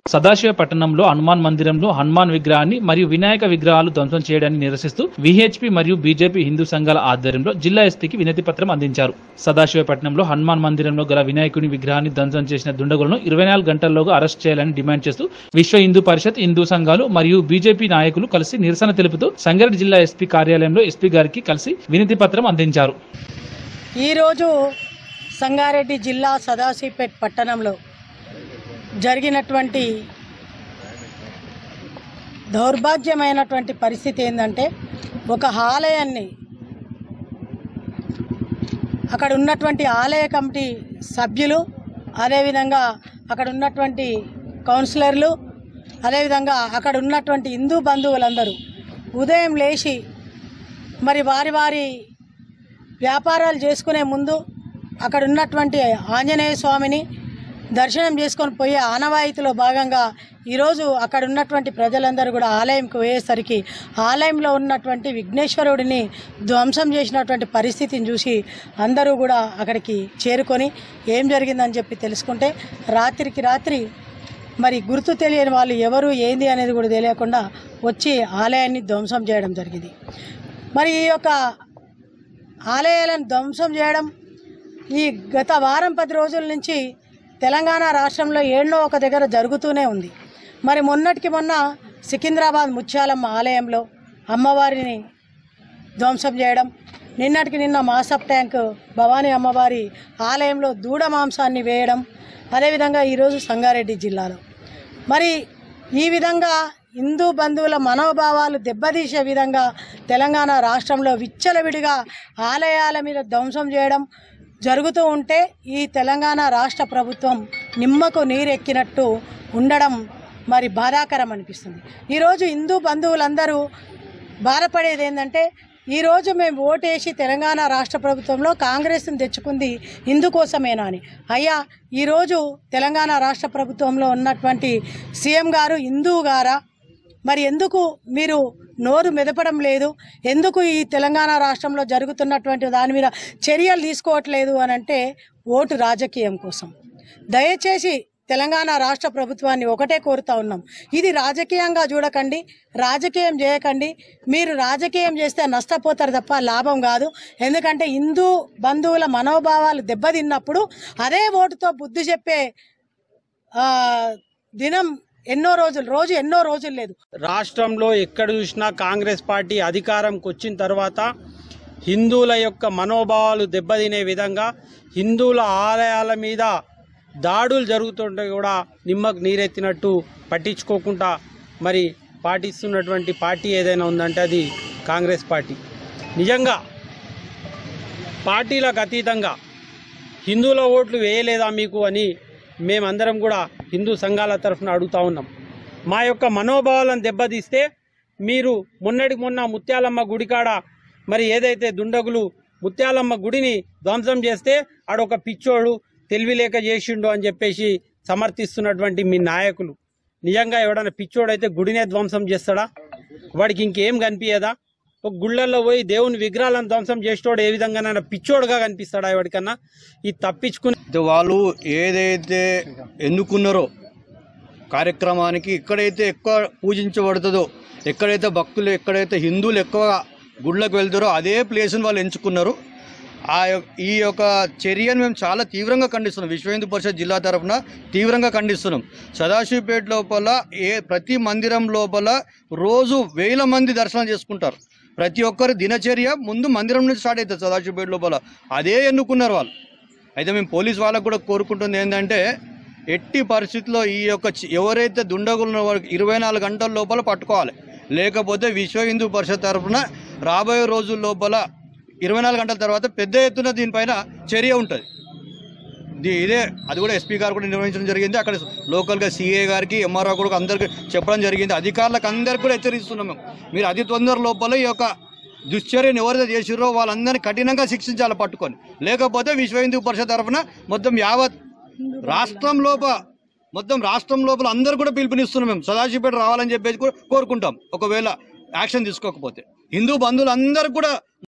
సదాశివ పట్టణంలో హనుమాన్ మందిరంలో హనుమాన్ విగ్రహాన్ని మరియు వినాయక విగ్రహాలు ధ్వంసం చేయడాన్ని నిరసిస్తూ విహెచ్పి మరియు బీజేపీ హిందూ సంఘాల ఆధ్వర్యంలో జిల్లా ఎస్పీకి వినతి పత్రం అందించారు సదాశివపట్నంలో హనుమాన్ మందిరంలో గల వినాయకుని విగ్రహాన్ని ధ్వంసం చేసిన దుండగులను ఇరవై నాలుగు గంటల్లోగా అరెస్ట్ చేయాలని డిమాండ్ చేస్తూ విశ్వ హిందూ పరిషత్ హిందూ సంఘాలు మరియు బీజేపీ నాయకులు కలిసి నిరసన తెలుపుతూ సంగారెడ్డి జిల్లా ఎస్పీ కార్యాలయంలో ఎస్పీ గారికి కలిసి వినతి పత్రం అందించారు ఈరోజు సంగారెడ్డి జిల్లా సదాశివపేట్ పట్టణంలో జరిగినటువంటి దౌర్భాగ్యమైనటువంటి పరిస్థితి ఏంటంటే ఒక ఆలయాన్ని అక్కడ ఉన్నటువంటి ఆలయ కమిటీ సభ్యులు అదేవిధంగా అక్కడ ఉన్నటువంటి కౌన్సిలర్లు అదేవిధంగా అక్కడ ఉన్నటువంటి హిందూ బంధువులందరూ ఉదయం లేచి మరి వారి వారి వ్యాపారాలు చేసుకునే ముందు అక్కడ ఉన్నటువంటి ఆంజనేయ స్వామిని దర్శనం చేసుకొని పోయే ఆనవాయితీలో భాగంగా ఈరోజు అక్కడ ఉన్నటువంటి ప్రజలందరూ కూడా ఆలయంకు పోయేసరికి ఆలయంలో ఉన్నటువంటి విఘ్నేశ్వరుడిని ధ్వంసం చేసినటువంటి పరిస్థితిని చూసి అందరూ కూడా అక్కడికి చేరుకొని ఏం జరిగిందని చెప్పి తెలుసుకుంటే రాత్రికి రాత్రి మరి గుర్తు తెలియని వాళ్ళు ఎవరు ఏంది అనేది కూడా తెలియకుండా వచ్చి ఆలయాన్ని ధ్వంసం చేయడం జరిగింది మరి ఈ యొక్క ఆలయాలను ధ్వంసం చేయడం ఈ గత వారం పది రోజుల నుంచి తెలంగాణ రాష్ట్రంలో ఏళ్ళో ఒక దగ్గర జరుగుతూనే ఉంది మరి మొన్నటికి మొన్న సికింద్రాబాద్ ముత్యాలమ్మ ఆలయంలో అమ్మవారిని ధ్వంసం చేయడం నిన్నటికి నిన్న మాసప్ ట్యాంక్ భవానీ అమ్మవారి ఆలయంలో దూడ మాంసాన్ని వేయడం అదేవిధంగా ఈరోజు సంగారెడ్డి జిల్లాలో మరి ఈ విధంగా హిందూ బంధువుల మనోభావాలు దెబ్బతీసే విధంగా తెలంగాణ రాష్ట్రంలో విచ్చలవిడిగా ఆలయాల మీద ధ్వంసం చేయడం జరుగుతూ ఉంటే ఈ తెలంగాణ రాష్ట్ర ప్రభుత్వం నిమ్మకు నీరెక్కినట్టు ఉండడం మరి బాధాకరం అనిపిస్తుంది ఈరోజు హిందూ బంధువులందరూ బాధపడేది ఏంటంటే ఈరోజు మేము ఓటేసి తెలంగాణ రాష్ట్ర ప్రభుత్వంలో కాంగ్రెస్ని తెచ్చుకుంది ఇందుకోసమేనా అని అయ్యా ఈరోజు తెలంగాణ రాష్ట్ర ప్రభుత్వంలో ఉన్నటువంటి సీఎం గారు హిందూ గారా మరి ఎందుకు మీరు నోరు మెదపడం లేదు ఎందుకు ఈ తెలంగాణ రాష్ట్రంలో జరుగుతున్నటువంటి దాని మీద చర్యలు తీసుకోవట్లేదు అని అంటే ఓటు రాజకీయం కోసం దయచేసి తెలంగాణ రాష్ట్ర ప్రభుత్వాన్ని ఒకటే కోరుతా ఉన్నాం ఇది రాజకీయంగా చూడకండి రాజకీయం చేయకండి మీరు రాజకీయం చేస్తే నష్టపోతారు తప్ప లాభం కాదు ఎందుకంటే హిందూ బంధువుల మనోభావాలు దెబ్బతిన్నప్పుడు అదే ఓటుతో బుద్ధి చెప్పే ఆ, దినం ఎన్నో రోజులు రోజు ఎన్నో రోజులు లేదు రాష్ట్రంలో ఎక్కడ చూసినా కాంగ్రెస్ పార్టీ అధికారంకి వచ్చిన తర్వాత హిందువుల యొక్క మనోభావాలు దెబ్బతినే విధంగా హిందువుల ఆలయాల మీద దాడులు జరుగుతుంటే కూడా నిమ్మకు నీరెత్తినట్టు పట్టించుకోకుండా మరి పాటిస్తున్నటువంటి పార్టీ ఏదైనా ఉందంటే అది కాంగ్రెస్ పార్టీ నిజంగా పార్టీలకు అతీతంగా హిందువుల ఓట్లు వేయలేదా మీకు అని మేమందరం కూడా హిందూ సంఘాల తరఫున అడుగుతా ఉన్నాం మా యొక్క మనోభావాలను దెబ్బతీస్తే మీరు మొన్నటికి మొన్న ముత్యాలమ్మ గుడికాడ మరి ఏదైతే దుండగులు ముత్యాలమ్మ గుడిని ధ్వంసం చేస్తే ఆడొక పిచ్చోడు తెలివి లేక చేసిండు అని చెప్పేసి సమర్థిస్తున్నటువంటి మీ నాయకులు నిజంగా ఎవడన్నా పిచ్చోడైతే గుడినే ధ్వంసం చేస్తాడా వాడికి ఇంకేం కనిపించదా ఒక గుళ్ళల్లో పోయి దేవుని విగ్రహాలను ధ్వంసం చేసేటోడు ఏ విధంగానైనా పిచ్చోడుగా కనిపిస్తాడా ఎవరికన్నా ఈ తప్పించుకుని అయితే వాళ్ళు ఏదైతే ఎన్నుకున్నారో కార్యక్రమానికి ఎక్కడైతే ఎక్కువ పూజించబడుతుందో ఎక్కడైతే భక్తులు ఎక్కడైతే హిందువులు ఎక్కువ గుళ్ళకు వెళ్తారో అదే ప్లేస్ని వాళ్ళు ఎంచుకున్నారు ఆ యొ- ఈ యొక్క చర్యను మేము చాలా తీవ్రంగా ఖండిస్తున్నాం విశ్వ హిందూ పరిషత్ జిల్లా తరఫున తీవ్రంగా ఖండిస్తున్నాం సదాశివపేట లోపల ఏ ప్రతి మందిరం లోపల రోజు వేల మంది దర్శనం చేసుకుంటారు ప్రతి ఒక్కరి దినచర్య ముందు మందిరం నుంచి స్టార్ట్ అవుతుంది సదాశివపేట లోపల అదే ఎన్నుకున్నారు వాళ్ళు అయితే మేము పోలీస్ వాళ్ళకు కూడా కోరుకుంటుంది ఏంటంటే ఎట్టి పరిస్థితుల్లో ఈ యొక్క చి- ఎవరైతే దుండగులు ఉన్నారో వారికి ఇరవై నాలుగు గంటల లోపల పట్టుకోవాలి లేకపోతే విశ్వ హిందూ పరిషత్ తరఫున రాబోయే రోజుల లోపల ఇరవై నాలుగు గంటల తర్వాత పెద్ద ఎత్తున దీనిపైన చర్య ఉంటుంది ది- ఇదే అది కూడా ఎస్పీ గారు కూడా నిర్వహించడం జరిగింది అక్కడ లోకల్గా సీఏ గారికి ఎంఆర్ఓ కూడా అందరికి చెప్పడం జరిగింది అధికారులకు అందరికి కూడా హెచ్చరిస్తున్నాం మేము మీరు అతి తొందర లోపల ఈ యొక్క దుశ్చర్యను ఎవరైతే చేసిరో వాళ్ళందరినీ కఠినంగా శిక్షించాలి పట్టుకొని లేకపోతే విశ్వ హిందూ పరిషత్ తరఫున మొత్తం యావత్ రాష్ట్రం లోప మొత్తం రాష్ట్రం లోపల అందరూ కూడా పిలుపునిస్తున్నాం మేము సదాశివపేట రావాలని చెప్పేసి కూడా కోరుకుంటాం ఒకవేళ యాక్షన్ తీసుకోకపోతే హిందూ బంధువులు అందరూ కూడా